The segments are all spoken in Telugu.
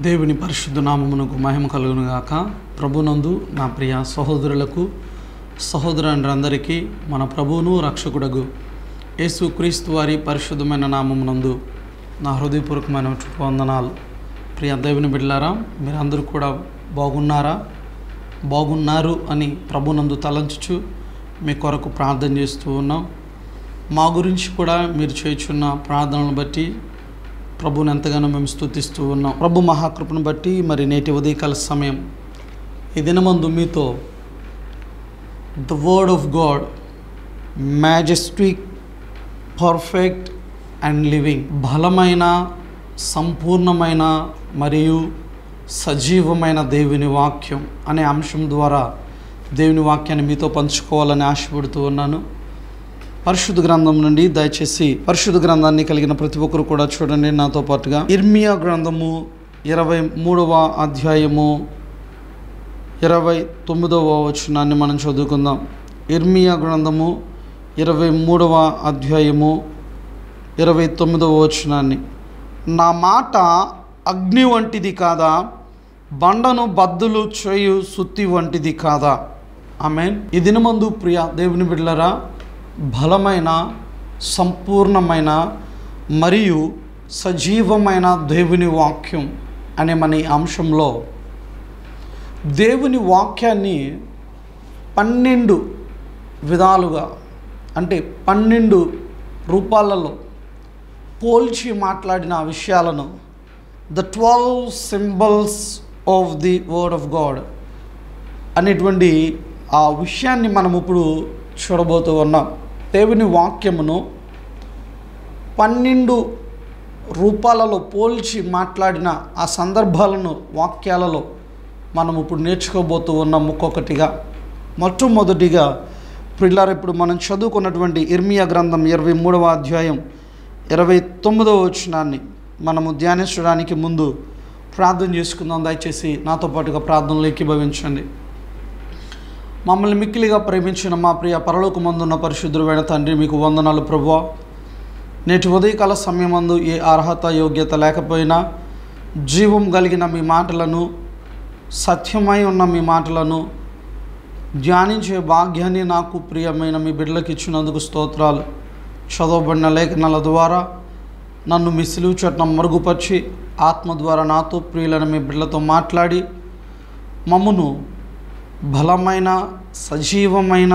దేవుని పరిశుద్ధ నామమునకు మహిమ కలుగును గాక ప్రభునందు నా ప్రియ సహోదరులకు సహోదరులందరికీ మన ప్రభువును రక్షకుడగు యేసు క్రీస్తు వారి పరిశుద్ధమైన నామమునందు నా హృదయపూర్వకమైన వందనాలు ప్రియ దేవుని బిడ్డలారా మీరందరూ కూడా బాగున్నారా బాగున్నారు అని ప్రభునందు తలంచుచు మీ కొరకు ప్రార్థన చేస్తూ ఉన్నాం మా గురించి కూడా మీరు చేయుచున్న ప్రార్థనలను బట్టి ప్రభుని ఎంతగానో మేము స్తుతిస్తూ ఉన్నాం ప్రభు మహాకృపను బట్టి మరి నేటి ఉదయకాల సమయం ఈ దినమందు మీతో the word of God majestic perfect and living బలమైన సంపూర్ణమైన మరియు సజీవమైన దేవుని వాక్యం అనే అంశం ద్వారా దేవుని వాక్యాన్ని మీతో పంచుకోవాలని ఆశపడుతూ ఉన్నాను పరిశుద్ధ గ్రంథం నుండి దయచేసి పరిశుద్ధ గ్రంథాన్ని కలిగిన ప్రతి ఒక్కరు కూడా చూడండి నాతో పాటుగా ఇర్మియా గ్రంథము ఇరవై మూడవ అధ్యాయము ఇరవై తొమ్మిదవ వచనాన్ని మనం చదువుకుందాం ఇర్మియా గ్రంథము ఇరవై మూడవ అధ్యాయము ఇరవై తొమ్మిదవ వచనాన్ని నా మాట అగ్ని వంటిది కాదా బండను బద్దులు చేయు సుత్తి వంటిది కాదా ఆమె ఈ దినమందు ప్రియ దేవుని బిడ్డలరా బలమైన సంపూర్ణమైన మరియు సజీవమైన దేవుని వాక్యం అనే మన ఈ అంశంలో దేవుని వాక్యాన్ని పన్నెండు విధాలుగా అంటే పన్నెండు రూపాలలో పోల్చి మాట్లాడిన విషయాలను the twelve symbols of the word of God అనేటువంటి ఆ విషయాన్ని మనం ఇప్పుడు చూడబోతూ ఉన్నాం దేవుని వాక్యమును పన్నెండు రూపాలలో పోల్చి మాట్లాడిన ఆ సందర్భాలను వాక్యాలలో మనం ఇప్పుడు నేర్చుకోబోతూ ఉన్నాం ఒక్కొక్కటిగా మొట్టమొదటిగా పిల్లలు ఇప్పుడు మనం చదువుకున్నటువంటి ఇర్మియా గ్రంథం ఇరవై మూడవ అధ్యాయం ఇరవై తొమ్మిదవ వచనాన్ని మనము ధ్యానించడానికి ముందు ప్రార్థన చేసుకుందాం దయచేసి నాతో పాటుగా ప్రార్థనలు ఏకీభవించండి మమ్మల్ని మిక్కిలిగా ప్రేమించిన మా ప్రియ పరలోకమందున్న పరిశుద్ధుడైన తండ్రి మీకు వందనాలు ప్రభువా నేటి ఉదయకాల సమయమందు ఏ అర్హత యోగ్యత లేకపోయినా జీవం కలిగిన మీ మాటలను సత్యమై ఉన్న మీ మాటలను ధ్యానించే భాగ్యాన్ని నాకు ప్రియమైన మీ బిడ్డలకు ఇచ్చినందుకు స్తోత్రాలు చదవబడిన లేఖనాల ద్వారా నన్ను మీ సిలువు చట్టం మరుగుపరిచి ఆత్మ ద్వారా నాతో ప్రియులైన మీ బిడ్డలతో మాట్లాడి మమ్మను బలమైన సజీవమైన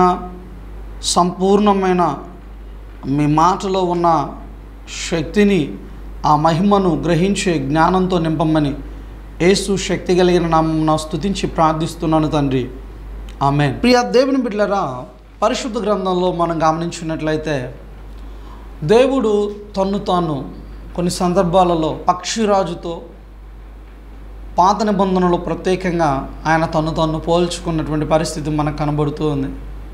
సంపూర్ణమైన మీ మాటలో ఉన్న శక్తిని ఆ మహిమను గ్రహించే జ్ఞానంతో నింపమని యేసు శక్తి కలిగిన నా స్తుతించి ప్రార్థిస్తున్నాను తండ్రి ఆమె ప్రియ దేవుని బిడ్డలరా పరిశుద్ధ గ్రంథంలో మనం గమనించినట్లయితే దేవుడు తన్ను తాను కొన్ని సందర్భాలలో పక్షిరాజుతో పాత నిబంధనలు ప్రత్యేకంగా ఆయన తను తను పోల్చుకున్నటువంటి పరిస్థితి మనకు కనబడుతూ ఉంది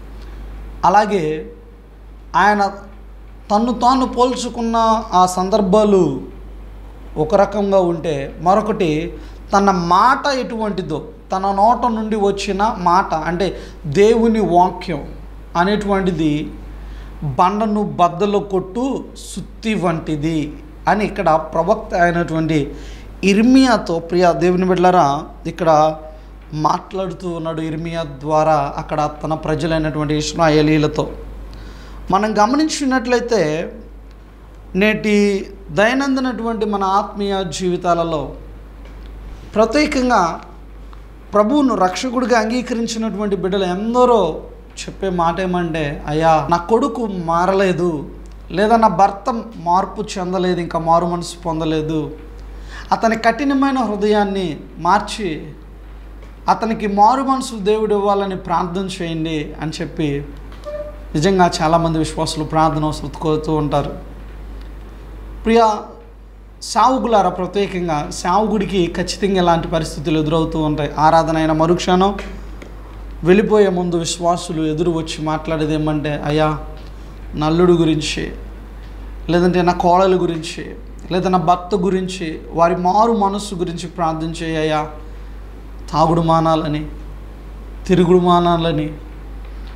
అలాగే ఆయన తను తాను పోల్చుకున్న ఆ సందర్భాలు ఒక రకంగా ఉంటే మరొకటి తన మాట ఎటువంటిదో తన నోట నుండి వచ్చిన మాట అంటే దేవుని వాక్యం అనేటువంటిది బండను బద్దలు కొట్టు సుత్తి వంటిది అని ఇక్కడ ప్రవక్త అయినటువంటి ఇర్మియాతో ప్రియ దేవుని బిడ్డలరా ఇక్కడ మాట్లాడుతూ ఉన్నాడు ఇర్మియా ద్వారా అక్కడ తన ప్రజలైనటువంటి ఇస్మాయిలీలతో మనం గమనించినట్లయితే నేటి దైనందినటువంటి మన ఆత్మీయ జీవితాలలో ప్రత్యేకంగా ప్రభువును రక్షకుడిగా అంగీకరించినటువంటి బిడ్డలు ఎందరో చెప్పే మాట ఏమంటే అయ్యా నా కొడుకు మారలేదు లేదా నా భర్త మార్పు చెందలేదు ఇంకా మారు మనసు పొందలేదు అతని కఠినమైన హృదయాన్ని మార్చి అతనికి మారు మనసు దేవుడు ఇవ్వాలని ప్రార్థన చేయండి అని చెప్పి నిజంగా చాలామంది విశ్వాసులు ప్రార్థన సృతుకోతూ ఉంటారు ప్రియ సావుగులారా ప్రత్యేకంగా సావుగుడికి ఖచ్చితంగా ఇలాంటి పరిస్థితులు ఎదురవుతూ ఉంటాయి ఆరాధన అయిన మరుక్షణం వెళ్ళిపోయే ముందు విశ్వాసులు ఎదురు వచ్చి మాట్లాడేది ఏమంటే అయ్యా నల్లుడు గురించి లేదంటే నా కోడల గురించి లేదా నా భర్త గురించి వారి మారు మనస్సు గురించి ప్రార్థించే అయ్యా తాగుడు మానాలని తిరుగుడు మానాలని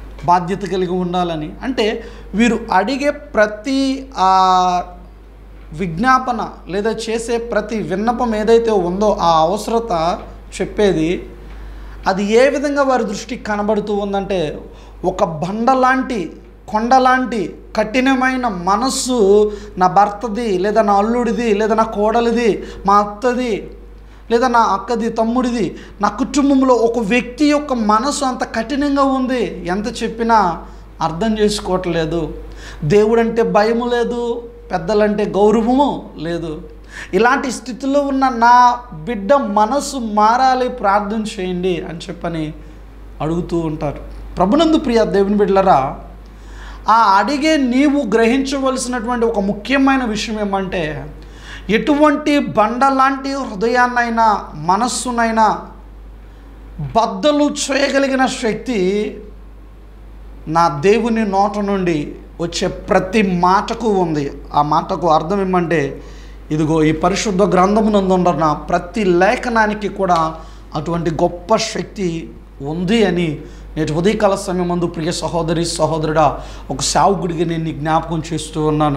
బాధ్యత కలిగి ఉండాలని అంటే వీరు అడిగే ప్రతి ఆ విజ్ఞాపన లేదా చేసే ప్రతి విన్నపం ఏదైతే ఉందో ఆ అవసరత చెప్పేది అది ఏ విధంగా వారి దృష్టికి కనబడుతూ ఉందంటే ఒక బండ లాంటి కొండ లాంటి కఠినమైన మనస్సు నా భర్తది లేదా నా అల్లుడిది లేదా నా కోడలిది మా అత్తది లేదా నా అక్కది తమ్ముడిది నా కుటుంబంలో ఒక వ్యక్తి యొక్క మనసు అంత కఠినంగా ఉంది ఎంత చెప్పినా అర్థం చేసుకోవట్లేదు దేవుడంటే భయము లేదు పెద్దలంటే గౌరవము లేదు ఇలాంటి స్థితిలో ఉన్న నా బిడ్డ మనసు మారాలి ప్రార్థన చేయండి అని చెప్పని అడుగుతూ ఉంటారు ప్రభునందు ప్రియ దేవుని బిడ్డలరా ఆ అడిగే నీవు గ్రహించవలసినటువంటి ఒక ముఖ్యమైన విషయం ఏమంటే ఎటువంటి బండ లాంటి హృదయాన్నైనా మనస్సునైనా బద్దలు చేయగలిగిన శక్తి నా దేవుని నోట నుండి వచ్చే ప్రతి మాటకు ఉంది ఆ మాటకు అర్థం ఏమంటే ఇదిగో ఈ పరిశుద్ధ గ్రంథమునందున్న ప్రతి లేఖనానికి కూడా అటువంటి గొప్ప శక్తి ఉంది అని నేటి ఉదయకాల సమయం ముందు ప్రియ సహోదరి సహోదరుడా ఒక సావుకుడికి నేను నీ జ్ఞాపకం చేస్తూ ఉన్నాను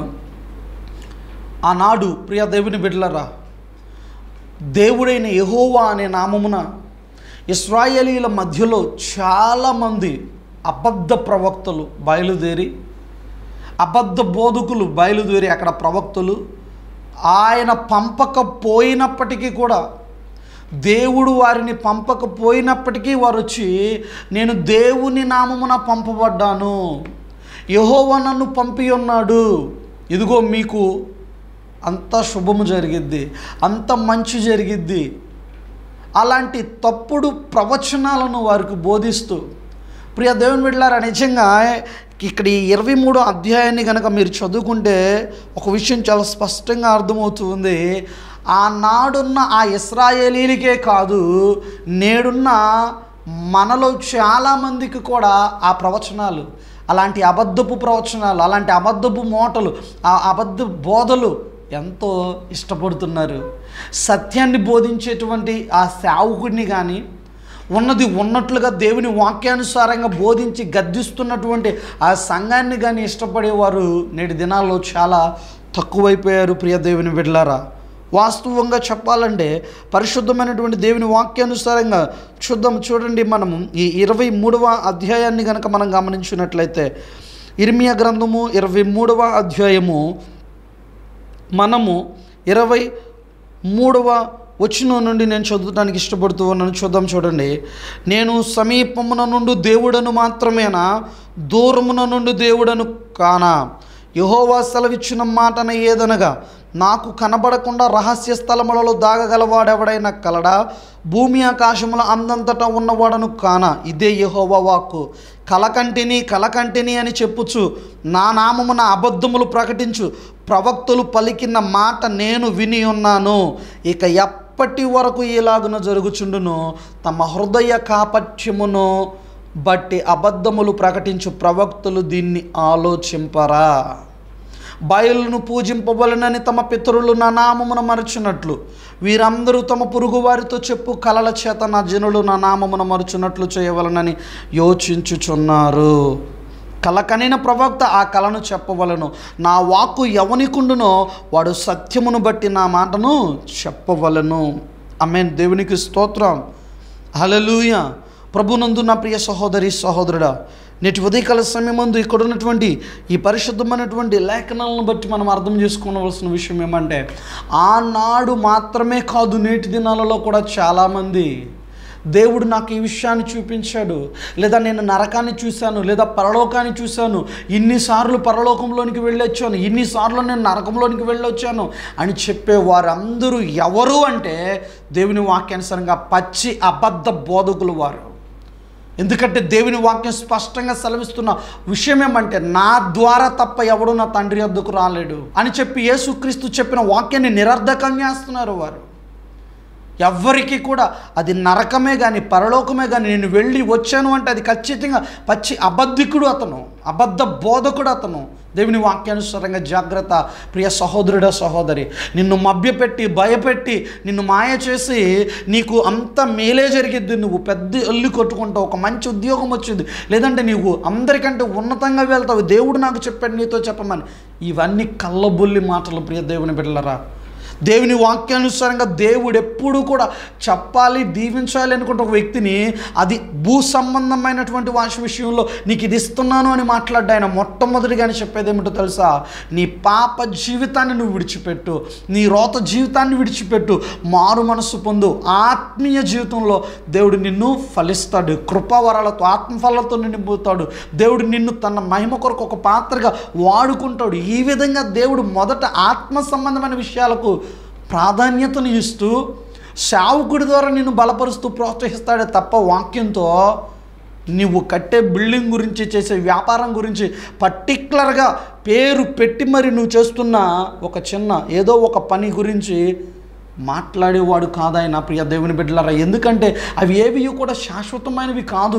ఆనాడు ప్రియ దేవుని బిడ్డలరా దేవుడైన యెహోవా అనే నామమున ఇస్రాయేలీల మధ్యలో చాలామంది అబద్ధ ప్రవక్తలు బయలుదేరి అబద్ధ బోధకులు బయలుదేరి అక్కడ ప్రవక్తలు ఆయన పంపకపోయినప్పటికీ కూడా దేవుడు వారిని పంపకపోయినప్పటికీ వారు వచ్చి నేను దేవుని నామమున పంపబడ్డాను యహోవా నన్ను పంపి ఉన్నాడు ఇదిగో మీకు అంత శుభము జరిగిద్ది అంత మంచి జరిగిద్ది అలాంటి తప్పుడు ప్రవచనాలను వారికి బోధిస్తూ ప్రియ దేవుని బిడ్డలారా నిజంగా ఇక్కడ ఈ ఇరవై మూడో అధ్యాయాన్ని కనుక మీరు చదువుకుంటే ఒక విషయం చాలా స్పష్టంగా అర్థమవుతుంది ఆనాడున్న ఆ ఇస్రాయేలీలకే కాదు నేడున్న మనలో చాలామందికి కూడా ఆ ప్రవచనాలు అలాంటి అబద్ధపు ప్రవచనాలు అలాంటి అబద్ధపు మోటలు ఆ అబద్ధ బోధలు ఎంతో ఇష్టపడుతున్నారు సత్యాన్ని బోధించేటువంటి ఆ సేవకుడిని కానీ ఉన్నది ఉన్నట్లుగా దేవుని వాక్యానుసారంగా బోధించి గద్దిస్తున్నటువంటి ఆ సంఘాన్ని కానీ ఇష్టపడేవారు నేటి దినాల్లో చాలా తక్కువైపోయారు ప్రియ దేవుని బిడ్డలారా వాస్తవంగా చెప్పాలంటే పరిశుద్ధమైనటువంటి దేవుని వాక్యానుసారంగా చూద్దాం చూడండి మనము ఈ ఇరవై మూడవ అధ్యాయాన్ని కనుక మనం గమనించినట్లయితే ఇర్మియా గ్రంథము ఇరవై మూడవ అధ్యాయము మనము ఇరవై మూడవ వచ్చిన నుండి నేను చదువుతానికి ఇష్టపడుతూ ఉన్నాను చూద్దాం చూడండి నేను సమీపమున నుండి దేవుడను మాత్రమేనా దూరమున నుండి దేవుడను కానా యహోవా సెలవిచ్చిన మాటన ఏదనగా నాకు కనబడకుండా రహస్య స్థలములలో దాగగలవాడెవడైనా కలడా భూమి ఆకాశముల అందంతటా ఉన్నవాడను కానా ఇదే యహోవా వాక్కు కలకంటిని కలకంటిని అని చెప్పుచు నా నామమున అబద్ధములు ప్రకటించు ప్రవక్తలు పలికిన మాట నేను విని ఉన్నాను ఇక ఎప్పటి వరకు ఇలాగున జరుగుచుండును తమ హృదయ కాపట్యమును బట్టి అబద్ధములు ప్రకటించు ప్రవక్తలు దీన్ని ఆలోచింపరా బయలును పూజింపవలనని తమ పితరులు నా నామమున మరచున్నట్లు వీరందరూ తమ పొరుగు వారితో చెప్పు కలల చేత నా జనులు నా నామమున మరచున్నట్లు చేయవలనని యోచించుచున్నారు కల కనిన ప్రవక్త ఆ కళను చెప్పవలను నా వాక్కు ఎవనికుండునో వాడు సత్యమును బట్టి నా మాటను చెప్పవలను అమ్మేన్ దేవునికి స్తోత్రం హలలుయ ప్రభునందు నా ప్రియ సహోదరి సహోదరుడా నేటి ఉదయకాల సమయం ముందు ఇక్కడ ఉన్నటువంటి ఈ పరిశుద్ధమైనటువంటి లేఖనాలను బట్టి మనం అర్థం చేసుకోవలసిన విషయం ఏమంటే ఆనాడు మాత్రమే కాదు నేటి దినాలలో కూడా చాలామంది దేవుడు నాకు ఈ విషయాన్ని చూపించాడు లేదా నేను నరకాన్ని చూశాను లేదా పరలోకాన్ని చూశాను ఇన్నిసార్లు పరలోకంలోనికి వెళ్ళొచ్చాను ఇన్నిసార్లు నేను నరకంలోనికి వెళ్ళొచ్చాను అని చెప్పే వారందరూ ఎవరు అంటే దేవుని వాక్యానుసారంగా పచ్చి అబద్ధ బోధకులు వారు ఎందుకంటే దేవుని వాక్యం స్పష్టంగా సెలవిస్తున్న విషయం ఏమంటే నా ద్వారా తప్ప ఎవడు నా తండ్రి వద్దకు రాలేడు అని చెప్పి యేసుక్రీస్తు చెప్పిన వాక్యాన్ని నిరర్ధకంగా చేస్తున్నారు వారు ఎవ్వరికి కూడా అది నరకమే కానీ పరలోకమే కానీ నేను వెళ్ళి వచ్చాను అంటే అది ఖచ్చితంగా పచ్చి అబద్ధికుడు అతను అబద్ధ బోధకుడు అతను దేవుని వాక్యానుసారంగా జాగ్రత్త ప్రియ సహోదరుడ సహోదరి నిన్ను మభ్యపెట్టి భయపెట్టి నిన్ను మాయ చేసి నీకు అంత మేలే జరిగిద్ది నువ్వు పెద్ద అల్లు కొట్టుకుంటావు ఒక మంచి ఉద్యోగం వచ్చింది లేదంటే నీవు అందరికంటే ఉన్నతంగా వెళ్తావు దేవుడు నాకు చెప్పాడు నీతో చెప్పమని ఇవన్నీ కళ్ళబుల్లి మాటలు ప్రియ దేవుని బిడ్డలరా దేవుని వాక్యానుసారంగా దేవుడు ఎప్పుడు కూడా చెప్పాలి దీవించాలి అనుకుంటే ఒక వ్యక్తిని అది భూ సంబంధమైనటువంటి వాష విషయంలో నీకు ఇది ఇస్తున్నాను అని మాట్లాడ్డా ఆయన మొట్టమొదటిగా అని చెప్పేది ఏమిటో తెలుసా నీ పాప జీవితాన్ని నువ్వు విడిచిపెట్టు నీ రోత జీవితాన్ని విడిచిపెట్టు మారు మనస్సు పొందు ఆత్మీయ జీవితంలో దేవుడు నిన్ను ఫలిస్తాడు కృపావరాలతో ఆత్మఫలాలతో నిండిపోతాడు దేవుడు నిన్ను తన మహిమ కొరకు ఒక పాత్రగా వాడుకుంటాడు ఈ విధంగా దేవుడు మొదట ఆత్మ సంబంధమైన విషయాలకు ప్రాధాన్యతను ఇస్తూ సేవకుడి ద్వారా నిన్ను బలపరుస్తూ ప్రోత్సహిస్తాడే తప్ప వాక్యంతో నువ్వు కట్టే బిల్డింగ్ గురించి చేసే వ్యాపారం గురించి పర్టికులర్గా పేరు పెట్టి మరి నువ్వు చేస్తున్న ఒక చిన్న ఏదో ఒక పని గురించి మాట్లాడేవాడు కాదాయన ప్రియ దేవుని బిడ్డలారా ఎందుకంటే అవి ఏవి కూడా శాశ్వతమైనవి కాదు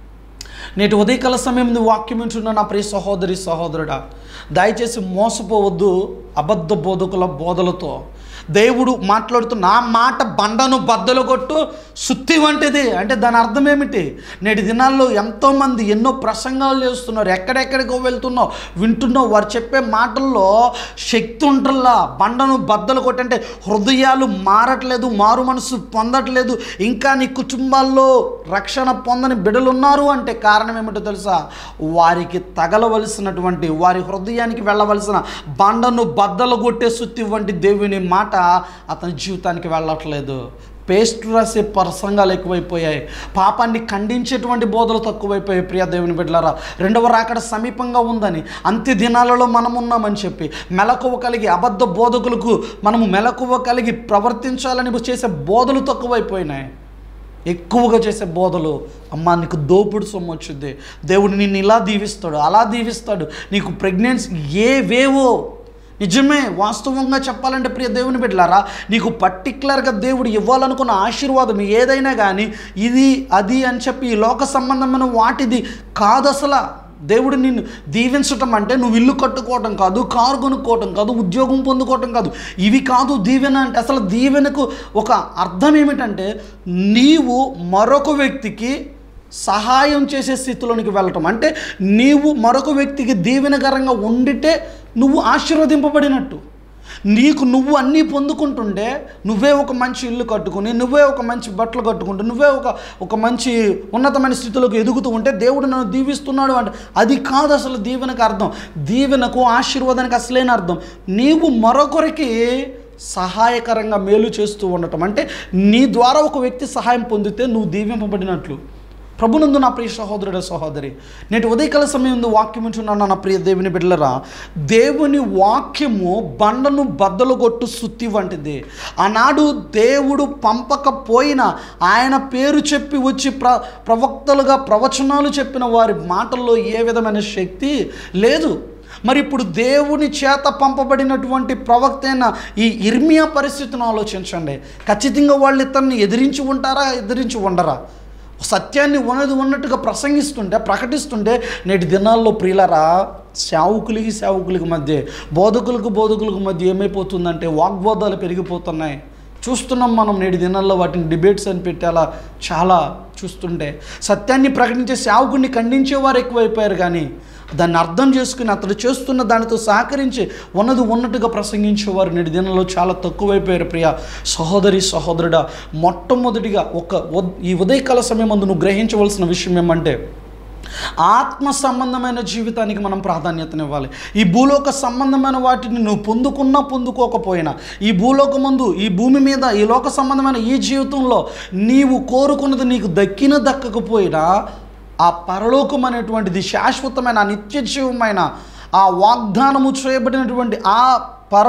నేటి ఉదయకాల సమయం నువ్వు వాక్యం వింటున్న నా ప్రియ సహోదరి సహోదరుడా దయచేసి మోసపోవద్దు అబద్ధ బోధకుల బోధలతో దేవుడు మాట్లాడుతూ నా మాట బండను బద్దలు కొట్టు సుత్తి వంటిది అంటే దాని అర్థం ఏమిటి నేటి దినాల్లో ఎంతోమంది ఎన్నో ప్రసంగాలు చేస్తున్నారు ఎక్కడెక్కడికో వెళ్తున్నావు వింటున్నావు వారు చెప్పే మాటల్లో శక్తి ఉంటల్లా బండను బద్దలు కొట్టి అంటే హృదయాలు మారట్లేదు మారు మనసు పొందట్లేదు ఇంకా నీ కుటుంబాల్లో రక్షణ పొందని బిడ్డలు ఉన్నారు అంటే కారణం ఏమిటో తెలుసా వారికి తగలవలసినటువంటి వారి హృదయానికి వెళ్ళవలసిన బండను బద్దలు కొట్టే సుత్తి వంటి దేవుని మాట అతని జీవితానికి వెళ్ళట్లేదు పేస్ట్ రాసే ప్రసంగాలు ఎక్కువైపోయాయి పాపాన్ని ఖండించేటువంటి బోధలు తక్కువైపోయాయి ప్రియ దేవుని బిడ్డలారా రెండవ రాకడ సమీపంగా ఉందని అంత్య దినాలలో మనం ఉన్నామని చెప్పి మెలకువ కలిగి అబద్ధ బోధకులకు మనము మెలకువ కలిగి ప్రవర్తించాలని చేసే బోధలు తక్కువైపోయినాయి ఎక్కువగా చేసే బోధలు అమ్మ నీకు దోపుడు సొమ్ము వచ్చింది దేవుడు నిన్ను ఇలా దీవిస్తాడు అలా దీవిస్తాడు నీకు ప్రెగ్నెన్సీ ఏవేవో నిజమే వాస్తవంగా చెప్పాలంటే ప్రియ దేవుని బిడ్డలారా నీకు పర్టికులర్గా దేవుడు ఇవ్వాలనుకున్న ఆశీర్వాదం ఏదైనా కానీ ఇది అది అని చెప్పి ఈ లోక సంబంధమైన వాటిది కాదు అసలు దేవుడు నిన్ను దీవించటం అంటే నువ్వు ఇల్లు కట్టుకోవటం కాదు కారు కొనుక్కోవటం కాదు ఉద్యోగం పొందుకోవటం కాదు ఇవి కాదు దీవెన అంటే అసలు దీవెనకు ఒక అర్థం ఏమిటంటే నీవు మరొక వ్యక్తికి సహాయం చేసే స్థితిలోనికి వెళ్ళటం అంటే నీవు మరొక వ్యక్తికి దీవెనకరంగా ఉండితే నువ్వు ఆశీర్వదింపబడినట్టు నీకు నువ్వు అన్నీ పొందుకుంటుంటే నువ్వే ఒక మంచి ఇల్లు కట్టుకుని నువ్వే ఒక మంచి బట్టలు కట్టుకుంటూ నువ్వే ఒక ఒక మంచి ఉన్నతమైన స్థితిలోకి ఎదుగుతూ ఉంటే దేవుడు నన్ను దీవిస్తున్నాడు అంటే అది కాదు అసలు దీవెనకు అర్థం దీవెనకు ఆశీర్వాదానికి అసలైన అర్థం నీవు మరొకరికి సహాయకరంగా మేలు చేస్తూ ఉండటం అంటే నీ ద్వారా ఒక వ్యక్తి సహాయం పొందితే నువ్వు దీవింపబడినట్లు ప్రభునందు నా ప్రియ సహోదరుడ సహోదరి నేటి ఉదయకాల సమయం వాక్యం ఉంటున్నాను నా ప్రియ దేవుని బిడ్డలరా దేవుని వాక్యము బండను బద్దలు కొట్టు సుత్తి వంటిది ఆనాడు దేవుడు పంపకపోయినా ఆయన పేరు చెప్పి వచ్చి ప్ర ప్రవక్తలుగా ప్రవచనాలు చెప్పిన వారి మాటల్లో ఏ విధమైన శక్తి లేదు మరి ఇప్పుడు దేవుని చేత పంపబడినటువంటి ప్రవక్త అయిన ఈ ఇర్మియా పరిస్థితిని ఆలోచించండి ఖచ్చితంగా వాళ్ళు ఇతన్ని ఎదిరించి ఉంటారా ఎదిరించి ఉండరా సత్యాన్ని ఉన్నది ఉన్నట్టుగా ప్రసంగిస్తుంటే ప్రకటిస్తుంటే నేటి దినాల్లో ప్రియులరా సేవకులకి సేవకులకి మధ్య బోధకులకు బోధకులకు మధ్య ఏమైపోతుందంటే వాగ్వాదాలు పెరిగిపోతున్నాయి చూస్తున్నాం మనం నేటి దినాల్లో వాటిని డిబేట్స్ అని పెట్టేలా చాలా చూస్తుంటే సత్యాన్ని ప్రకటించే సేవకుడిని ఖండించేవారు ఎక్కువైపోయారు కానీ దాన్ని అర్థం చేసుకుని అతడు చేస్తున్న దానితో సహకరించి ఉన్నది ఉన్నట్టుగా ప్రసంగించేవారు నేటి దినంలో చాలా తక్కువైపోయారు ప్రియ సహోదరి సహోదరుడా మొట్టమొదటిగా ఒక ఉద్- ఈ ఉదయకాల సమయం ముందు నువ్వు గ్రహించవలసిన విషయం ఏమంటే ఆత్మ సంబంధమైన జీవితానికి మనం ప్రాధాన్యతనివ్వాలి ఈ భూలోక సంబంధమైన వాటిని నువ్వు పొందుకున్నా పొందుకోకపోయినా ఈ భూలోకమందు ఈ భూమి మీద ఈ లోక సంబంధమైన ఈ జీవితంలో నీవు కోరుకున్నది నీకు దక్కిన దక్కకపోయినా ఆ పరలోకం అనేటువంటిది శాశ్వతమైన ఆ నిత్య జీవమైన ఆ వాగ్దానము చేయబడినటువంటి ఆ పర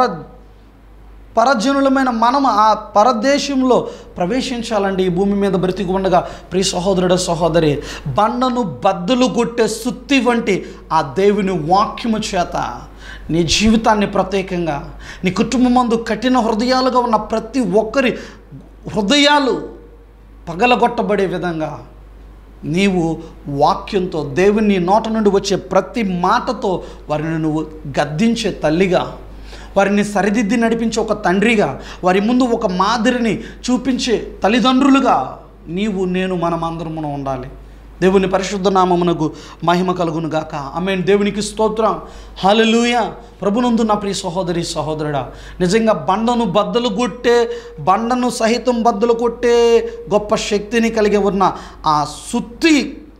పరజనులమైన మనం ఆ పరదేశంలో ప్రవేశించాలండి ఈ భూమి మీద బ్రతికి ఉండగా ప్రియ సహోదరుడ సహోదరి బండను బద్దలు కొట్టే సుత్తి వంటి ఆ దేవుని వాక్యము చేత నీ జీవితాన్ని ప్రత్యేకంగా నీ కుటుంబం మందు కఠిన హృదయాలుగా ఉన్న ప్రతి ఒక్కరి హృదయాలు పగలగొట్టబడే విధంగా నీవు వాక్యంతో దేవుని నోట నుండి వచ్చే ప్రతి మాటతో వారిని నువ్వు గద్దించే తల్లిగా వారిని సరిదిద్ది నడిపించే ఒక తండ్రిగా వారి ముందు ఒక మాదిరిని చూపించే తల్లిదండ్రులుగా నీవు నేను మనమందరమును ఉండాలి దేవుని పరిశుద్ధ నామమునకు మహిమ కలుగును గాక ఆమె దేవునికి స్తోత్రం హాలెలూయ ప్రభునందు నా ప్రియ సహోదరి సహోదరుడా నిజంగా బండను బద్దలు కొట్టే బండను సహితం బద్దలు కొట్టే గొప్ప శక్తిని కలిగి ఉన్న ఆ సుత్తి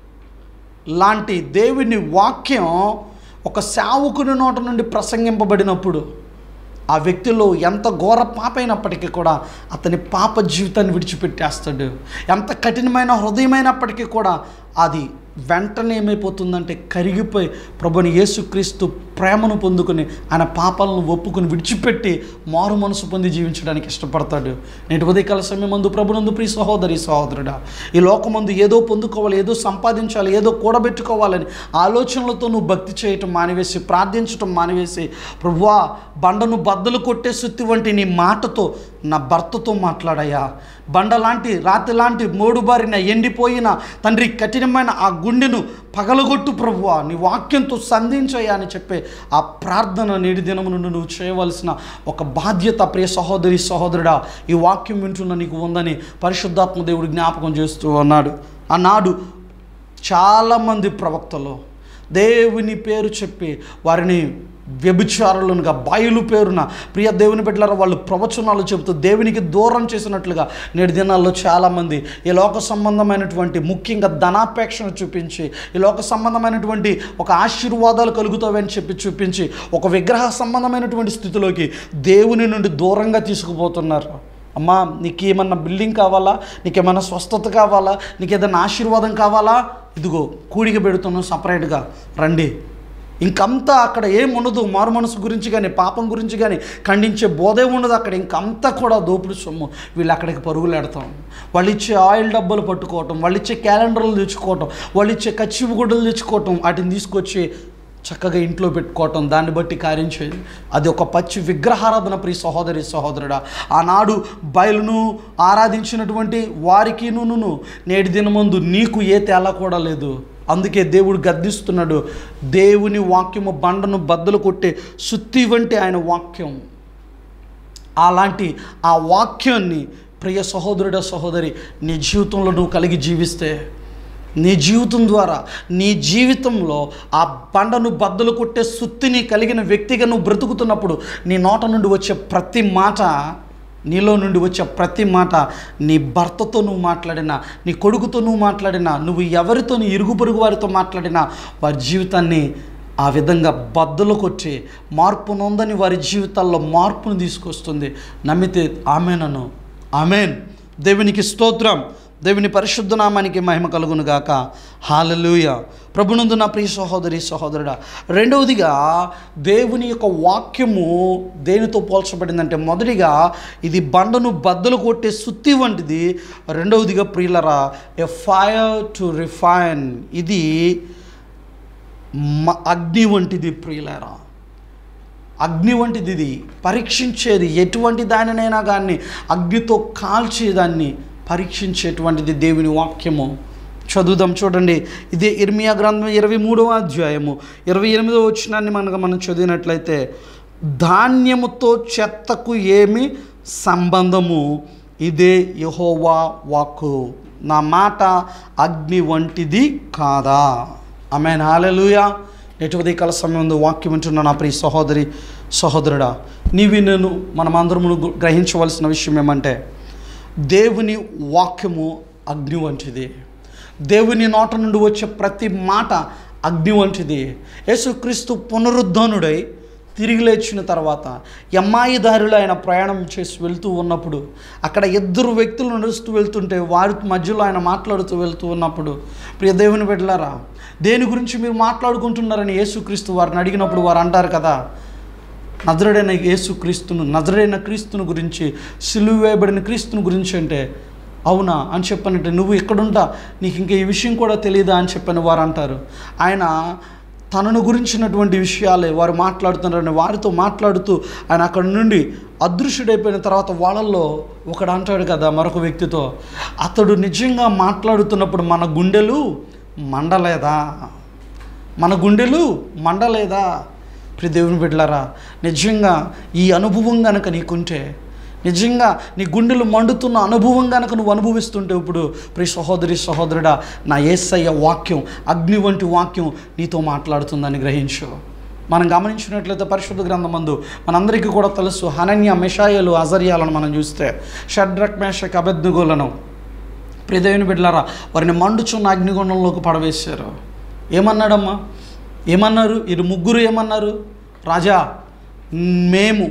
లాంటి దేవుని వాక్యం ఒక సేవకుని నోట నుండి ప్రసంగింపబడినప్పుడు ఆ వ్యక్తిలో ఎంత ఘోర పాప అయినప్పటికీ కూడా అతని పాప జీవితాన్ని విడిచిపెట్టేస్తాడు ఎంత కఠినమైన హృదయమైనప్పటికీ కూడా అది వెంటనే ఏమైపోతుందంటే కరిగిపోయి ప్రభుని యేసుక్రీస్తు ప్రేమను పొందుకొని ఆయన పాపాలను ఒప్పుకొని విడిచిపెట్టి మారు మనసు పొంది జీవించడానికి ఇష్టపడతాడు నేటి ఉదయకాల సమయం మందు ప్రభునందు ప్రియ సహోదరి సహోదరుడా ఈ లోకమందు ఏదో పొందుకోవాలి ఏదో సంపాదించాలి ఏదో కూడబెట్టుకోవాలని ఆలోచనలతో నువ్వు భక్తి చేయటం మానివేసి ప్రార్థించటం మానివేసి ప్రభువా బండను బద్దలు కొట్టే సుత్తి వంటి నీ మాటతో నా భర్తతో మాట్లాడయ్యా బండ లాంటి రాతి లాంటి మోడుబారిన ఎండిపోయిన తండ్రి కఠినమైన ఆ గుండెను పగలగొట్టు ప్రభువా నీ వాక్యంతో సంధించయ్యా అని చెప్పే ఆ ప్రార్థన నేటి దినము నుండి నువ్వు చేయవలసిన ఒక బాధ్యత ప్రియ సహోదరి సహోదరుడా ఈ వాక్యం వింటున్న నీకు ఉందని పరిశుద్ధాత్మ దేవుడు జ్ఞాపకం చేస్తూ అన్నాడు ఆనాడు చాలామంది ప్రవక్తలు దేవుని పేరు చెప్పి వారిని వ్యభిచారులుగా బయలు పేరున ప్రియ దేవుని బిడ్డలారా వాళ్ళు ప్రవచనాలు చెబుతూ దేవునికి దూరం చేసినట్లుగా నేటి దినాల్లో చాలామంది ఈ లోక సంబంధమైనటువంటి ముఖ్యంగా ధనాపేక్షను చూపించి ఈ లోక సంబంధమైనటువంటి ఒక ఆశీర్వాదాలు కలుగుతావని చెప్పి చూపించి ఒక విగ్రహ సంబంధమైనటువంటి స్థితిలోకి దేవుని నుండి దూరంగా తీసుకుపోతున్నారు అమ్మా నీకు ఏమన్నా బిల్డింగ్ కావాలా నీకేమన్నా స్వస్థత కావాలా నీకు ఏదైనా ఆశీర్వాదం కావాలా ఇదిగో కూడిక పెడుతున్నాం సపరేట్గా రండి ఇంకంతా అక్కడ ఏం ఉండదు మారు మనసు గురించి కానీ పాపం గురించి కానీ ఖండించే బోధే ఉండదు అక్కడ ఇంకంతా కూడా దోపుడు సొమ్ము వీళ్ళు అక్కడికి పరుగులు ఎడతాం వాళ్ళు ఇచ్చే ఆయిల్ డబ్బాలు పట్టుకోవటం వాళ్ళు ఇచ్చే క్యాలెండర్లు తెచ్చుకోవటం వాళ్ళు ఇచ్చే కచ్చిపు గుడ్డలు తెచ్చుకోవటం వాటిని తీసుకొచ్చి చక్కగా ఇంట్లో పెట్టుకోవటం దాన్ని బట్టి కార్యం చేయదు అది ఒక పచ్చి విగ్రహారాధన ప్రియ సహోదరి సహోదరుడా ఆనాడు బయలును ఆరాధించినటువంటి వారికి నును నేటి దినమందు నీకు ఏ తేలా కూడా లేదు అందుకే దేవుడు గద్దిస్తున్నాడు దేవుని వాక్యము బండను బద్దలు కొట్టే సుత్తి వంటి ఆయన వాక్యం అలాంటి ఆ వాక్యాన్ని ప్రియ సహోదరుడ సహోదరి నీ జీవితంలో నువ్వు కలిగి జీవిస్తే నీ జీవితం ద్వారా నీ జీవితంలో ఆ బండను బద్దలు కొట్టే సుత్తిని కలిగిన వ్యక్తిగా నువ్వు బ్రతుకుతున్నప్పుడు నీ నోట నుండి వచ్చే ప్రతి మాట నీలో నుండి వచ్చే ప్రతి మాట నీ భర్తతో నువ్వు మాట్లాడినా నీ కొడుకుతో నువ్వు మాట్లాడినా నువ్వు ఎవరితో నీ ఇరుగు పొరుగు వారితో మాట్లాడినా వారి జీవితాన్ని ఆ విధంగా బద్దలు కొట్టి మార్పు నొందని వారి జీవితాల్లో మార్పును తీసుకొస్తుంది నమ్మితే ఆమెనను ఆమెన్ దేవునికి స్తోత్రం దేవుని పరిశుద్ధ నామానికి మహిమ కలుగును గాక హాలలుయ ప్రభునందు నా ప్రియ సహోదరి సహోదరుడా రెండవదిగా దేవుని యొక్క వాక్యము దేనితో పోల్చబడిందంటే మొదటిగా ఇది బండను బద్దలు కొట్టే సుత్తి వంటిది రెండవదిగా ప్రియులరా ఎ ఫైర్ టు రిఫైన్ ఇది మ- అగ్ని వంటిది ప్రియులరా అగ్ని వంటిది ఇది పరీక్షించేది ఎటువంటి దానినైనా కానీ అగ్నితో కాల్చేదాన్ని పరీక్షించేటువంటిది దేవుని వాక్యము చదువుదాం చూడండి ఇదే ఇర్మియా గ్రంథం ఇరవై మూడవ అధ్యాయము ఇరవై ఎనిమిదవ వచ్చినాన్ని మనకు మనం చదివినట్లయితే ధాన్యముతో చెత్తకు ఏమి సంబంధము ఇదే యహోవా వాక్కు నా మాట అగ్ని వంటిది కాదా ఆమె హాలెలుయా నేటి ఉదయకాల సమయంలో వాక్యం వింటున్న నా ప్రియ సహోదరి సహోదరుడా నీవి నేను మనమందరము గ్రహించవలసిన విషయం ఏమంటే దేవుని వాక్యము అగ్ని వంటిది దేవుని నోట నుండి వచ్చే ప్రతి మాట అగ్ని వంటిది యేసుక్రీస్తు పునరుద్ధనుడై తిరిగి లేచిన తర్వాత ఎమ్మాయి దారిలో ఆయన ప్రయాణం చేసి వెళ్తూ ఉన్నప్పుడు అక్కడ ఇద్దరు వ్యక్తులు నడుస్తూ వెళ్తుంటే వారి మధ్యలో ఆయన మాట్లాడుతూ వెళ్తూ ఉన్నప్పుడు ప్రియ దేవుని బిడ్డలారా దేని గురించి మీరు మాట్లాడుకుంటున్నారని యేసుక్రీస్తు వారిని అడిగినప్పుడు వారు అంటారు కదా నజరుడైన యేసు క్రీస్తును నజరైన క్రీస్తును గురించి సిలువ వేయబడిన క్రీస్తును గురించి అంటే అవునా అని చెప్పనంటే నువ్వు ఎక్కడుంటా నీకు ఇంకా ఈ విషయం కూడా తెలియదా అని చెప్పని వారు అంటారు ఆయన తనను గురించినటువంటి విషయాలే వారు మాట్లాడుతున్నారని వారితో మాట్లాడుతూ ఆయన అక్కడ నుండి అదృశ్యుడైపోయిన తర్వాత వాళ్ళల్లో ఒకడు అంటాడు కదా మరొక వ్యక్తితో అతడు నిజంగా మాట్లాడుతున్నప్పుడు మన గుండెలు మండలేదా మన గుండెలు మండలేదా ప్రి దేవుని బిడ్డలారా నిజంగా ఈ అనుభవం గనక నీకుంటే నిజంగా నీ గుండెలు మండుతున్న అనుభవం గనక నువ్వు అనుభవిస్తుంటే ఇప్పుడు ప్రి సహోదరి సహోదరుడా నా ఏసయ్య వాక్యం అగ్ని వంటి వాక్యం నీతో మాట్లాడుతుందని గ్రహించు మనం గమనించినట్లయితే పరిశుద్ధ గ్రంథమందు మనందరికీ కూడా తెలుసు హనన్య మెషాయలు అజర్యాలను మనం చూస్తే షడ్రక్ మేషక్ అబెద్నుగోలను ప్రియదేవుని బిడ్డలారా వారిని మండుచున్న అగ్నిగుండంలోకి పడవేశారు ఏమన్నాడమ్మా ఏమన్నారు ఇరు ముగ్గురు ఏమన్నారు రాజా మేము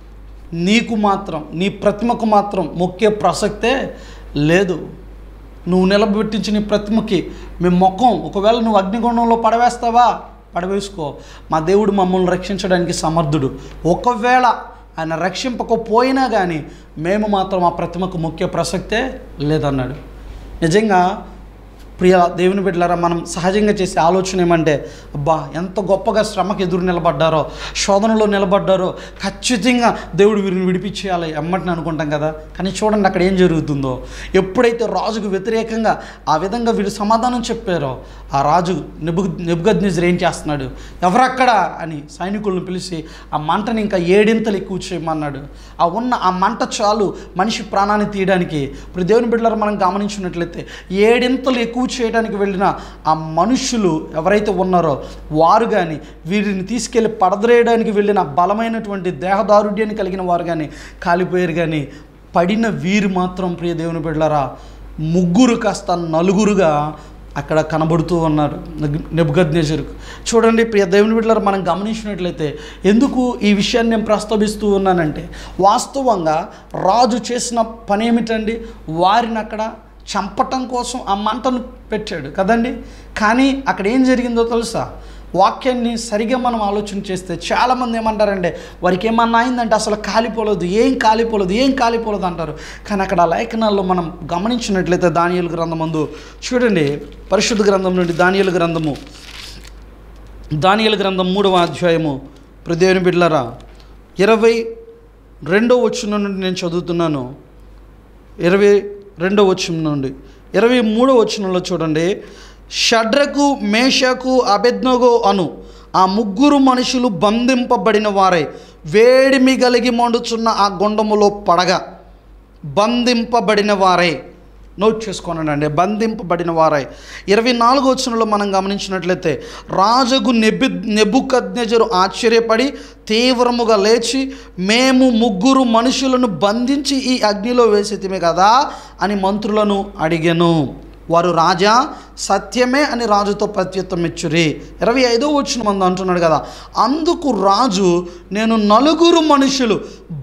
నీకు మాత్రం నీ ప్రతిమకు మాత్రం మొక్కే ప్రసక్తే లేదు నువ్వు నిలబెట్టించిన నీ ప్రతిమకి మేము మొక్కం ఒకవేళ నువ్వు అగ్నిగుండంలో పడవేస్తావా పడవేసుకో మా దేవుడు మమ్మల్ని రక్షించడానికి సమర్థుడు ఒకవేళ ఆయన రక్షింపకపోయినా కానీ మేము మాత్రం ఆ ప్రతిమకు ముఖ్య ప్రసక్తే లేదన్నాడు నిజంగా ప్రియ దేవుని బిడ్డలారా మనం సహజంగా చేసే ఆలోచన ఏమంటే అబ్బా ఎంత గొప్పగా శ్రమకు ఎదురు నిలబడ్డారో శోధనలో నిలబడ్డారో ఖచ్చితంగా దేవుడు వీరిని విడిపించేయాలి ఎమ్మటిని అనుకుంటాం కదా కానీ చూడండి అక్కడ ఏం జరుగుతుందో ఎప్పుడైతే రాజుకు వ్యతిరేకంగా ఆ విధంగా వీరు సమాధానం చెప్పారో ఆ రాజు నెబు నెబుగద్నిజర్ ఏం చేస్తున్నాడు ఎవరక్కడ అని సైనికులను పిలిచి ఆ మంటని ఇంకా ఏడింతలు ఎక్కువ చేయమన్నాడు ఆ ఉన్న ఆ మంట చాలు మనిషి ప్రాణాన్ని తీయడానికి ఇప్పుడు దేవుని బిడ్డలారా మనం గమనించినట్లయితే ఏడింతలు ఎక్కువ చేయడానికి వెళ్ళిన ఆ మనుషులు ఎవరైతే ఉన్నారో వారు కానీ వీరిని తీసుకెళ్ళి పడద్రేయడానికి వెళ్ళిన బలమైనటువంటి దేహదారుఢ్యాన్ని కలిగిన వారు కానీ కాలిపోయారు కానీ పడిన వీరు మాత్రం ప్రియ దేవుని బిడ్డలారా ముగ్గురు కాస్త నలుగురుగా అక్కడ కనబడుతూ ఉన్నారు నెబుగద్నేజరుకు చూడండి ప్రియ దేవుని బిడ్డలారా మనం గమనించినట్లయితే ఎందుకు ఈ విషయాన్ని నేను ప్రస్తావిస్తూ ఉన్నానంటే వాస్తవంగా రాజు చేసిన పని ఏమిటండి వారిని అక్కడ చంపటం కోసం ఆ మంటను పెట్టాడు కదండి కానీ అక్కడ ఏం జరిగిందో తెలుసా వాక్యాన్ని సరిగా మనం ఆలోచన చేస్తే చాలామంది ఏమంటారంటే వారికి ఏమన్నా అయిందంటే అసలు కాలిపోలేదు ఏం కాలిపోలేదు ఏం కాలిపోలేదు అంటారు కానీ అక్కడ ఆ లేఖనాల్లో మనం గమనించినట్లయితే దానియలు గ్రంథం ముందు చూడండి పరిశుద్ధ గ్రంథం నుండి దానియలు గ్రంథము దానియలు గ్రంథం మూడవ అధ్యాయము ప్రదేవుని బిడ్లరా ఇరవై రెండో వచ్చిన నుండి నేను చదువుతున్నాను ఇరవై రెండో వచ్చిన నుండి ఇరవై మూడో వచనంలో చూడండి షడ్రకు మేషకు అబెద్నగో అను ఆ ముగ్గురు మనుషులు బంధింపబడిన వారై వేడిమి కలిగి మండుచున్న ఆ గుండములో పడగా బంధింపబడిన వారై నోట్ చేసుకోనండి బంధింపబడిన వారై ఇరవై నాలుగు వచనంలో మనం గమనించినట్లయితే రాజుకు నెబి నెబుకజ్ఞజరు ఆశ్చర్యపడి తీవ్రముగా లేచి మేము ముగ్గురు మనుషులను బంధించి ఈ అగ్నిలో వేసితిమే కదా అని మంత్రులను అడిగాను వారు రాజా సత్యమే అని రాజుతో ప్రత్యుత్తం ఇచ్చురి ఇరవై ఐదో వచ్చిన మంది అంటున్నాడు కదా అందుకు రాజు నేను నలుగురు మనుషులు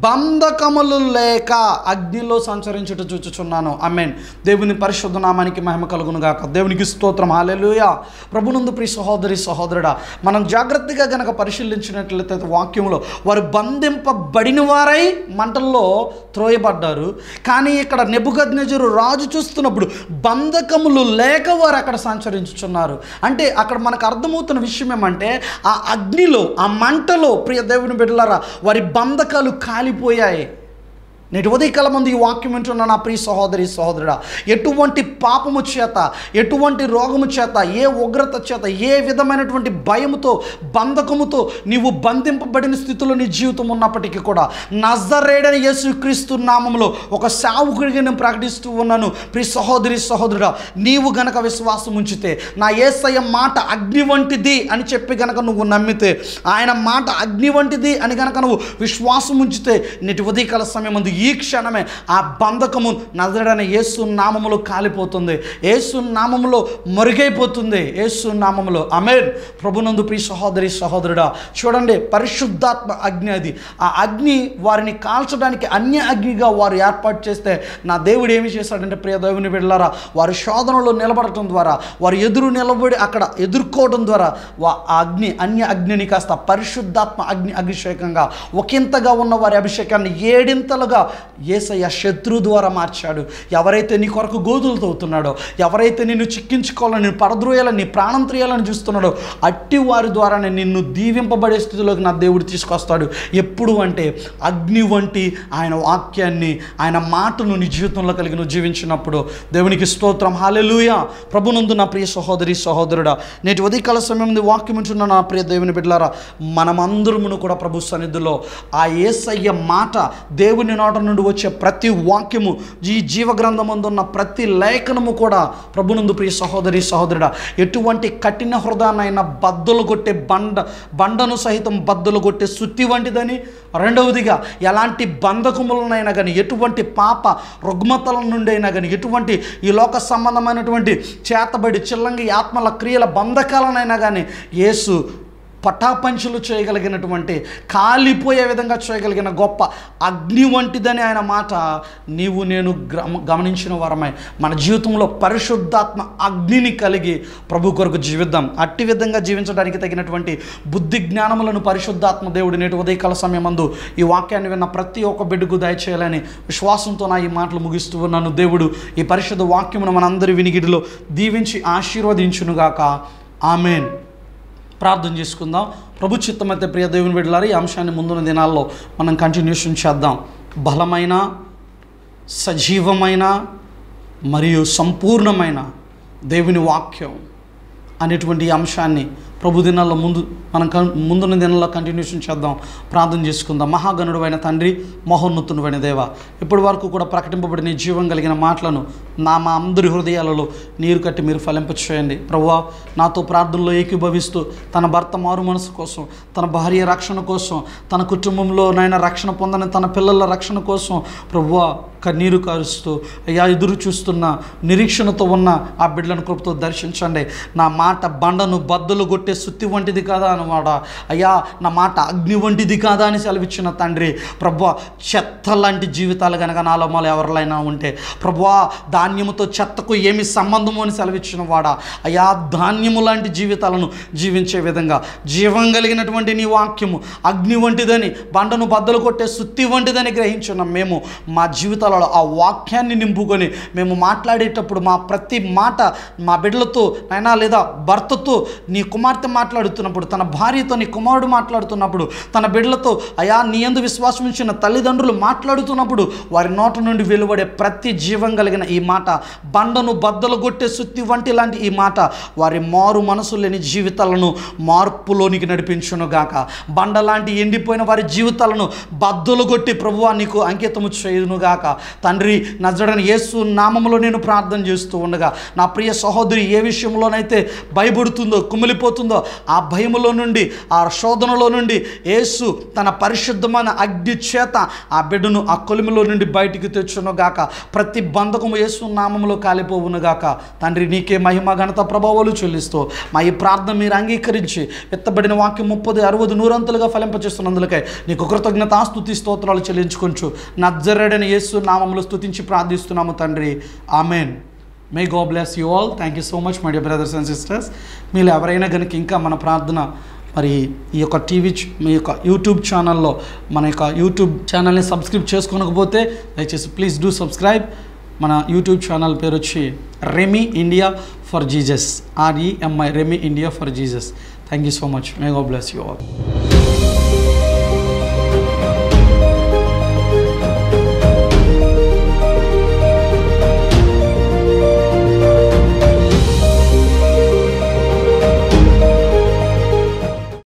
బంధకములు లేక అగ్నిలో సంచరించుట చూచుచున్నాను అమెన్ దేవుని పరిశుద్ధ నామానికి మహిమ కలుగును గాక దేవునికి స్తోత్రం హాలెలుయా ప్రభునందు ప్రియ సహోదరి సహోదరుడా మనం జాగ్రత్తగా గనక పరిశీలించినట్లయితే వాక్యంలో వారు బంధింపబడిన వారై మంటల్లో త్రోయబడ్డారు కానీ ఇక్కడ నెబుగద్నెజరు రాజు చూస్తున్నప్పుడు బంధకములు లేక వారు అక్కడ సంచరించుచున్నారు అంటే అక్కడ మనకు అర్థమవుతున్న విషయం ఏమంటే ఆ అగ్నిలో ఆ మంటలో ప్రియ దేవుని బిడ్డలారా వారి బంధకాలు కాలిపోయాయి నేటి ఉదయకాలం ముందు ఈ వాక్యం వింటున్న నా ప్రియ సహోదరి సహోదరుడా ఎటువంటి పాపము చేత ఎటువంటి రోగము చేత ఏ ఉగ్రత చేత ఏ విధమైనటువంటి భయముతో బంధకముతో నీవు బంధింపబడిన స్థితిలో నీ జీవితం ఉన్నప్పటికీ కూడా నజరేడని యేసుక్రీస్తు నామంలో ఒక సావుకుడిగా నేను ప్రకటిస్తూ ఉన్నాను ప్రియ సహోదరి సహోదరుడా నీవు గనక విశ్వాసం ఉంచితే నా ఏసయ్య మాట అగ్ని వంటిది అని చెప్పి గనక నువ్వు నమ్మితే ఆయన మాట అగ్ని వంటిది అని గనక నువ్వు విశ్వాసం ఉంచితే నేటి ఉదయకాల సమయం ముందు ఈ క్షణమే ఆ బంధకము నజరడైన యేసు నామములో కాలిపోతుంది యేసు నామములో మరుగైపోతుంది యేసు నామములో అమేన్ ప్రభునందు ప్రియ సహోదరి సహోదరుడా చూడండి పరిశుద్ధాత్మ అగ్ని అది ఆ అగ్ని వారిని కాల్చడానికి అన్య అగ్నిగా వారు ఏర్పాటు చేస్తే నా దేవుడు ఏమి చేశాడంటే ప్రియ దేవుని బిడ్డలారా వారు శోధనలో నిలబడటం ద్వారా వారు ఎదురు నిలబడి అక్కడ ఎదుర్కోవడం ద్వారా వా ఆ అగ్ని అన్య అగ్నిని కాస్త పరిశుద్ధాత్మ అగ్ని అభిషేకంగా ఒకంతగా ఉన్న వారి అభిషేకాన్ని ఏడింతలుగా ఏసయ్య శత్రు ద్వారా మార్చాడు ఎవరైతే నీ కొరకు గోధులతో ఆశపడుతున్నాడో ఎవరైతే నిన్ను చిక్కించుకోవాలని నిన్ను పరద్రోయాలని నీ ప్రాణం త్రియాలని చూస్తున్నాడో అట్టి వారి ద్వారానే నిన్ను దీవింపబడే స్థితిలోకి నా దేవుడు తీసుకొస్తాడు ఎప్పుడు అంటే అగ్ని వంటి ఆయన వాక్యాన్ని ఆయన మాటను నీ జీవితంలో కలిగి నువ్వు జీవించినప్పుడు దేవునికి స్తోత్రం హాలెలుయ ప్రభునందు నా ప్రియ సహోదరి సహోదరుడా నేటి ఉదయకాల సమయం నుండి వాక్యం ఉంటున్న నా ప్రియ దేవుని బిడ్డలారా మనమందరమును కూడా ప్రభు సన్నిధిలో ఆ ఏసయ్య మాట దేవుని నోట నుండి వచ్చే ప్రతి వాక్యము ఈ జీవ గ్రంథమందున్న ప్రతి లేఖనము కూడా ప్రభునందు ప్రియ సహోదరి సహోదరుడా ఎటువంటి కఠిన హృదయాన్నైనా బద్దలు కొట్టే బండ బండను సహితం బద్దలు కొట్టే సుత్తి వంటిదని రెండవదిగా ఎలాంటి బంధకములనైనా కానీ ఎటువంటి పాప రుగ్మతల నుండి అయినా కానీ ఎటువంటి ఈ లోక సంబంధమైనటువంటి చేతబడి చిల్లంగి ఆత్మల క్రియల బంధకాలనైనా కానీ యేసు పటాపంచులు చేయగలిగినటువంటి కాలిపోయే విధంగా చేయగలిగిన గొప్ప అగ్ని వంటిదని ఆయన మాట నీవు నేను గ్రమ- గమనించిన వారమై మన జీవితంలో పరిశుద్ధాత్మ అగ్నిని కలిగి ప్రభు కొరకు జీవిద్దాం అట్టి విధంగా జీవించడానికి తగినటువంటి బుద్ధి జ్ఞానములను పరిశుద్ధాత్మ దేవుడు నేటి ఉదయకాల సమయమందు ఈ వాక్యాన్ని విన్న ప్రతి ఒక్క బిడ్డకు దయచేయాలని విశ్వాసంతో నా ఈ మాటలు ముగిస్తూ ఉన్నాను దేవుడు ఈ పరిశుద్ధ వాక్యమును మనందరి వినిగిడిలో దీవించి ఆశీర్వదించునుగాక ఆమెన్ ప్రార్థన చేసుకుందాం ప్రభు చిత్తమైతే ప్రియ దేవుని బిడ్డలారా ఈ అంశాన్ని ముందున్న దినాల్లో మనం కంటిన్యూషన్ చేద్దాం బలమైన సజీవమైన మరియు సంపూర్ణమైన దేవుని వాక్యం అనేటువంటి ఈ అంశాన్ని ప్రభు దినాల్లో ముందు మనం కన్- ముందున్న దినాల్లో కంటిన్యూషన్ చేద్దాం ప్రార్థన చేసుకుందాం మహాగణుడు అయిన తండ్రి మహోన్నతుడైన దేవ ఇప్పటి వరకు కూడా ప్రకటింపబడిన ఈ జీవం కలిగిన మాటలను నా మా అందరి హృదయాలలో నీరు కట్టి మీరు ఫలింపచేయండి ప్రభువా నాతో ప్రార్థనలో ఏకీభవిస్తూ తన భర్త మారు మనసు కోసం తన భార్య రక్షణ కోసం తన కుటుంబంలో నాయన రక్షణ పొందని తన పిల్లల రక్షణ కోసం ప్రభువా కన్నీరు కారుస్తూ అయ్యా ఎదురు చూస్తున్న నిరీక్షణతో ఉన్న ఆ బిడ్డలను కృపతో దర్శించండి నా మాట బండను బద్దలు కొట్టే సుత్తి వంటిది కాదా అనమాట అయ్యా నా మాట అగ్ని వంటిది కాదా అని సెలవిచ్చిన తండ్రి ప్రభు చెత్త లాంటి జీవితాలు కనుక నాలో మాలో ఎవరిలైనా ఉంటే ప్రభువా ధాన్యముతో చెత్తకు ఏమి సంబంధము అని సెలవిచ్చిన వాడా అయ్యా ధాన్యము లాంటి జీవితాలను జీవించే విధంగా జీవం కలిగినటువంటి నీ వాక్యము అగ్ని వంటిదని బండను బద్దలు కొట్టే సుత్తి వంటిదని గ్రహించున్నాం మేము మా జీవితాలలో ఆ వాక్యాన్ని నింపుకొని మేము మాట్లాడేటప్పుడు మా ప్రతి మాట మా బిడ్డలతో అయినా లేదా భర్తతో నీ కుమార్తె మాట్లాడుతున్నప్పుడు తన భార్యతో నీ కుమారుడు మాట్లాడుతున్నప్పుడు తన బిడ్డలతో అయా నీ ఎందు విశ్వాసం ఉంచిన తల్లిదండ్రులు మాట్లాడుతున్నప్పుడు వారి నోట నుండి వెలువడే ప్రతి జీవం కలిగిన ఈ మాట బండను బద్దలు కొట్టే సుత్తి వంటి లాంటి ఈ మాట వారి మారు మనసు లేని జీవితాలను మార్పులోనికి నడిపించును గాక బండ లాంటి ఎండిపోయిన వారి జీవితాలను బద్దలు కొట్టి ప్రభువా నీకు అంకితము చేయును గాక తండ్రి నజడని యేసు నామములో నేను ప్రార్థన చేస్తూ ఉండగా నా ప్రియ సహోదరి ఏ విషయంలోనైతే భయపడుతుందో కుమిలిపోతుందో ఆ భయములో నుండి ఆ శోధనలో నుండి యేసు తన పరిశుద్ధమైన అగ్ని చేత ఆ బిడ్డను ఆ కొలిమిలో నుండి బయటికి తెచ్చును గాక ప్రతి బంధకము యేసు నామములో కాలిపోవును గాక తండ్రి నీకే మహిమ ఘనత ప్రభావాలు చెల్లిస్తూ మా ఈ ప్రార్థన మీరు అంగీకరించి ఎత్తబడిన వాక్యం ముప్పది అరవది నూరంతులుగా ఫలింపచేస్తున్నందులకై నీకు కృతజ్ఞత స్తుతి స్తోత్రాలు చెల్లించుకొంచు నజ్జరడని యేసు నామములో స్తుతించి ప్రార్థిస్తున్నాము తండ్రి amen may God bless you all thank you so much my dear brothers and sisters మీరు ఎవరైనా కనుక ఇంకా మన ప్రార్థన మరి ఈ యొక్క టీవీ చ్- మీ యొక్క యూట్యూబ్ ఛానల్లో మన యొక్క యూట్యూబ్ ఛానల్ని సబ్స్క్రైబ్ చేసుకోకపోతే దయచేసి ప్లీజ్ డూ సబ్స్క్రైబ్ మన యూట్యూబ్ ఛానల్ పేరు వచ్చి Remi India for Jesus REMI Remi India for Jesus thank you so much may God bless you all